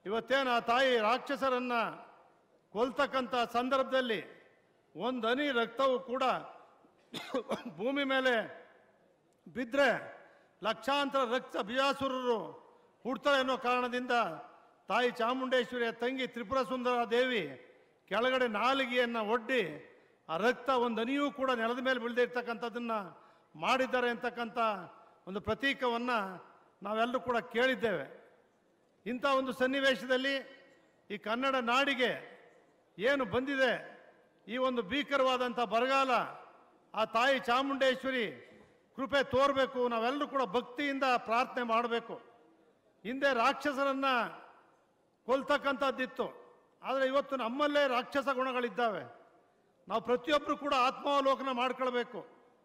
ಇವತ್ತೇನು ಆ ತಾಯಿ ರಾಕ್ಷಸರನ್ನ ಕೊಲ್ತಕ್ಕಂಥ ಸಂದರ್ಭದಲ್ಲಿ ಒಂದು ಹನಿ ರಕ್ತವು ಕೂಡ ಭೂಮಿ ಮೇಲೆ ಬಿದ್ದರೆ ಲಕ್ಷಾಂತರ ರಕ್ತ ಬಿಜಾಸುರರು ಹುಡ್ತಾರೆ ಅನ್ನೋ ಕಾರಣದಿಂದ ತಾಯಿ ಚಾಮುಂಡೇಶ್ವರಿಯ ತಂಗಿ ತ್ರಿಪುರ ಸುಂದರ ದೇವಿ ಕೆಳಗಡೆ ನಾಲಿಗೆಯನ್ನು ಒಡ್ಡಿ ಆ ರಕ್ತ ಒಂದು ಹನಿಯೂ ಕೂಡ ನೆಲದ ಮೇಲೆ ಬೀಳದೇ ಇರ್ತಕ್ಕಂಥದ್ದನ್ನು ಮಾಡಿದ್ದಾರೆ ಅಂತಕ್ಕಂಥ ಒಂದು ಪ್ರತೀಕವನ್ನು ನಾವೆಲ್ಲರೂ ಕೂಡ ಕೇಳಿದ್ದೇವೆ ಇಂಥ ಒಂದು ಸನ್ನಿವೇಶದಲ್ಲಿ ಈ ಕನ್ನಡ ನಾಡಿಗೆ ಏನು ಬಂದಿದೆ ಈ ಒಂದು ಭೀಕರವಾದಂಥ ಬರಗಾಲ ಆ ತಾಯಿ ಚಾಮುಂಡೇಶ್ವರಿ ಕೃಪೆ ತೋರಬೇಕು ನಾವೆಲ್ಲರೂ ಕೂಡ ಭಕ್ತಿಯಿಂದ ಪ್ರಾರ್ಥನೆ ಮಾಡಬೇಕು ಹಿಂದೆ ರಾಕ್ಷಸರನ್ನ ಕೊಲ್ತಕ್ಕಂಥದ್ದಿತ್ತು ಆದರೆ ಇವತ್ತು ನಮ್ಮಲ್ಲೇ ರಾಕ್ಷಸ ಗುಣಗಳಿದ್ದಾವೆ ನಾವು ಪ್ರತಿಯೊಬ್ಬರು ಕೂಡ ಆತ್ಮಾವಲೋಕನ ಮಾಡ್ಕೊಳ್ಬೇಕು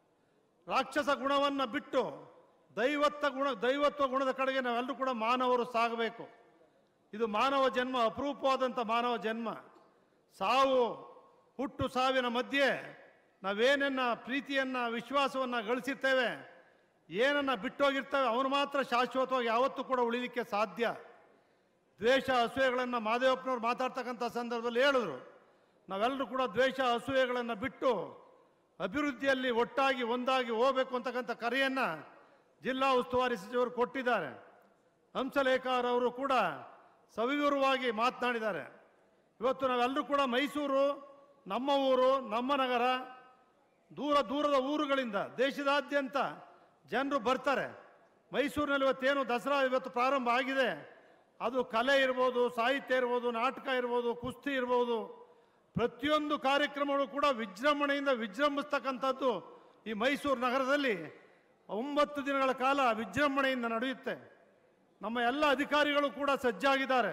ರಾಕ್ಷಸ ಗುಣವನ್ನು ಬಿಟ್ಟು ದೈವತ್ವ ಗುಣ ದೈವತ್ವ ಗುಣದ ಕಡೆಗೆ ನಾವೆಲ್ಲರೂ ಕೂಡ ಮಾನವರು ಸಾಗಬೇಕು ಇದು ಮಾನವ ಜನ್ಮ ಅಪರೂಪವಾದಂಥ ಮಾನವ ಜನ್ಮ ಸಾವು ಹುಟ್ಟು ಸಾವಿನ ಮಧ್ಯೆ ನಾವೇನನ್ನ ಪ್ರೀತಿಯನ್ನು ವಿಶ್ವಾಸವನ್ನು ಗಳಿಸಿರ್ತೇವೆ ಏನನ್ನ ಬಿಟ್ಟೋಗಿರ್ತೇವೆ ಅವನು ಮಾತ್ರ ಶಾಶ್ವತವಾಗಿ ಯಾವತ್ತೂ ಕೂಡ ಉಳಿಲಿಕ್ಕೆ ಸಾಧ್ಯ ದ್ವೇಷ ಅಸೂಯೆಗಳನ್ನು ಮಾದೇವಪ್ಪನವ್ರು ಮಾತಾಡ್ತಕ್ಕಂಥ ಸಂದರ್ಭದಲ್ಲಿ ಹೇಳಿದ್ರು ನಾವೆಲ್ಲರೂ ಕೂಡ ದ್ವೇಷ ಅಸೂಯೆಗಳನ್ನು ಬಿಟ್ಟು ಅಭಿವೃದ್ಧಿಯಲ್ಲಿ ಒಟ್ಟಾಗಿ ಒಂದಾಗಿ ಹೋಗಬೇಕು ಅಂತಕ್ಕಂಥ ಕರೆಯನ್ನು ಜಿಲ್ಲಾ ಉಸ್ತುವಾರಿ ಸಚಿವರು ಕೊಟ್ಟಿದ್ದಾರೆ ಹಂಸಲೇಖರವರು ಕೂಡ ಸವಿವರವಾಗಿ ಮಾತನಾಡಿದ್ದಾರೆ ಇವತ್ತು ನಾವೆಲ್ಲರೂ ಕೂಡ ಮೈಸೂರು ನಮ್ಮ ಊರು ನಮ್ಮ ನಗರ ದೂರ ದೂರದ ಊರುಗಳಿಂದ ದೇಶದಾದ್ಯಂತ ಜನರು ಬರ್ತಾರೆ ಮೈಸೂರಿನಲ್ಲಿ ಇವತ್ತೇನು ದಸರಾ ಇವತ್ತು ಪ್ರಾರಂಭ ಆಗಿದೆ ಅದು ಕಲೆ ಇರ್ಬೋದು ಸಾಹಿತ್ಯ ಇರ್ಬೋದು ನಾಟಕ ಇರ್ಬೋದು ಕುಸ್ತಿ ಇರ್ಬೋದು ಪ್ರತಿಯೊಂದು ಕಾರ್ಯಕ್ರಮಗಳು ಕೂಡ ವಿಜೃಂಭಣೆಯಿಂದ ವಿಜೃಂಭಿಸ್ತಕ್ಕಂಥದ್ದು ಈ ಮೈಸೂರು ನಗರದಲ್ಲಿ ಒಂಬತ್ತು ದಿನಗಳ ಕಾಲ ವಿಜೃಂಭಣೆಯಿಂದ ನಡೆಯುತ್ತೆ ನಮ್ಮ ಎಲ್ಲ ಅಧಿಕಾರಿಗಳು ಕೂಡ ಸಜ್ಜಾಗಿದ್ದಾರೆ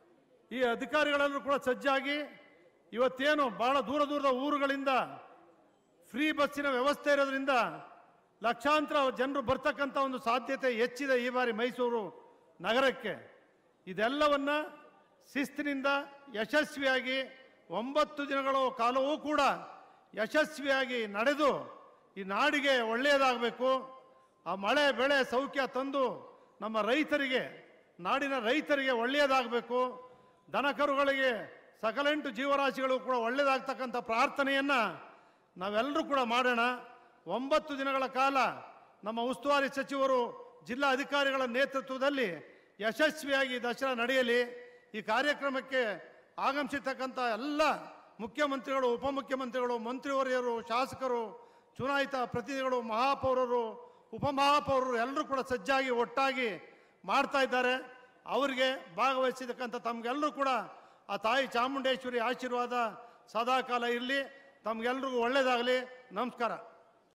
ಈ ಅಧಿಕಾರಿಗಳೆಲ್ಲರೂ ಕೂಡ ಸಜ್ಜಾಗಿ ಇವತ್ತೇನು ಬಹಳ ದೂರ ದೂರದ ಊರುಗಳಿಂದ ಫ್ರೀ ಬಸ್ಸಿನ ವ್ಯವಸ್ಥೆ ಇರೋದ್ರಿಂದ ಲಕ್ಷಾಂತರ ಜನರು ಬರ್ತಕ್ಕಂಥ ಒಂದು ಸಾಧ್ಯತೆ ಹೆಚ್ಚಿದೆ ಈ ಬಾರಿ ಮೈಸೂರು ನಗರಕ್ಕೆ ಇದೆಲ್ಲವನ್ನ ಶಿಸ್ತಿನಿಂದ ಯಶಸ್ವಿಯಾಗಿ ಒಂಬತ್ತು ದಿನಗಳ ಕಾಲವೂ ಕೂಡ ಯಶಸ್ವಿಯಾಗಿ ನಡೆದು ಈ ನಾಡಿಗೆ ಒಳ್ಳೆಯದಾಗಬೇಕು ಆ ಮಳೆ ಬೆಳೆ ಸೌಖ್ಯ ತಂದು ನಮ್ಮ ರೈತರಿಗೆ ನಾಡಿನ ರೈತರಿಗೆ ಒಳ್ಳೆಯದಾಗಬೇಕು ದನಕರುಗಳಿಗೆ ಸಕಲೆಂಟು ಜೀವರಾಶಿಗಳು ಕೂಡ ಒಳ್ಳೆಯದಾಗ್ತಕ್ಕಂಥ ಪ್ರಾರ್ಥನೆಯನ್ನು ನಾವೆಲ್ಲರೂ ಕೂಡ ಮಾಡೋಣ ಒಂಬತ್ತು ದಿನಗಳ ಕಾಲ ನಮ್ಮ ಉಸ್ತುವಾರಿ ಸಚಿವರು ಜಿಲ್ಲಾ ಅಧಿಕಾರಿಗಳ ನೇತೃತ್ವದಲ್ಲಿ ಯಶಸ್ವಿಯಾಗಿ ದಸರಾ ನಡೆಯಲಿ ಈ ಕಾರ್ಯಕ್ರಮಕ್ಕೆ ಆಗಮಿಸಿರ್ತಕ್ಕಂಥ ಎಲ್ಲ ಮುಖ್ಯಮಂತ್ರಿಗಳು ಉಪಮುಖ್ಯಮಂತ್ರಿಗಳು ಮಂತ್ರಿವರ್ಯರು ಶಾಸಕರು ಚುನಾಯಿತ ಪ್ರತಿನಿಧಿಗಳು ಮಹಾಪೌರರು ಉಪಮಹಾಪೌರರು ಎಲ್ಲರೂ ಕೂಡ ಸಜ್ಜಾಗಿ ಒಟ್ಟಾಗಿ ಮಾಡ್ತಾ ಇದ್ದಾರೆ ಅವರಿಗೆ ಭಾಗವಹಿಸಿರ್ತಕ್ಕಂಥ ತಮಗೆಲ್ಲರೂ ಕೂಡ ಆ ತಾಯಿ ಚಾಮುಂಡೇಶ್ವರಿ ಆಶೀರ್ವಾದ ಸದಾಕಾಲ ಇರಲಿ ತಮಗೆಲ್ರಿಗೂ ಒಳ್ಳೆಯದಾಗಲಿ ನಮಸ್ಕಾರ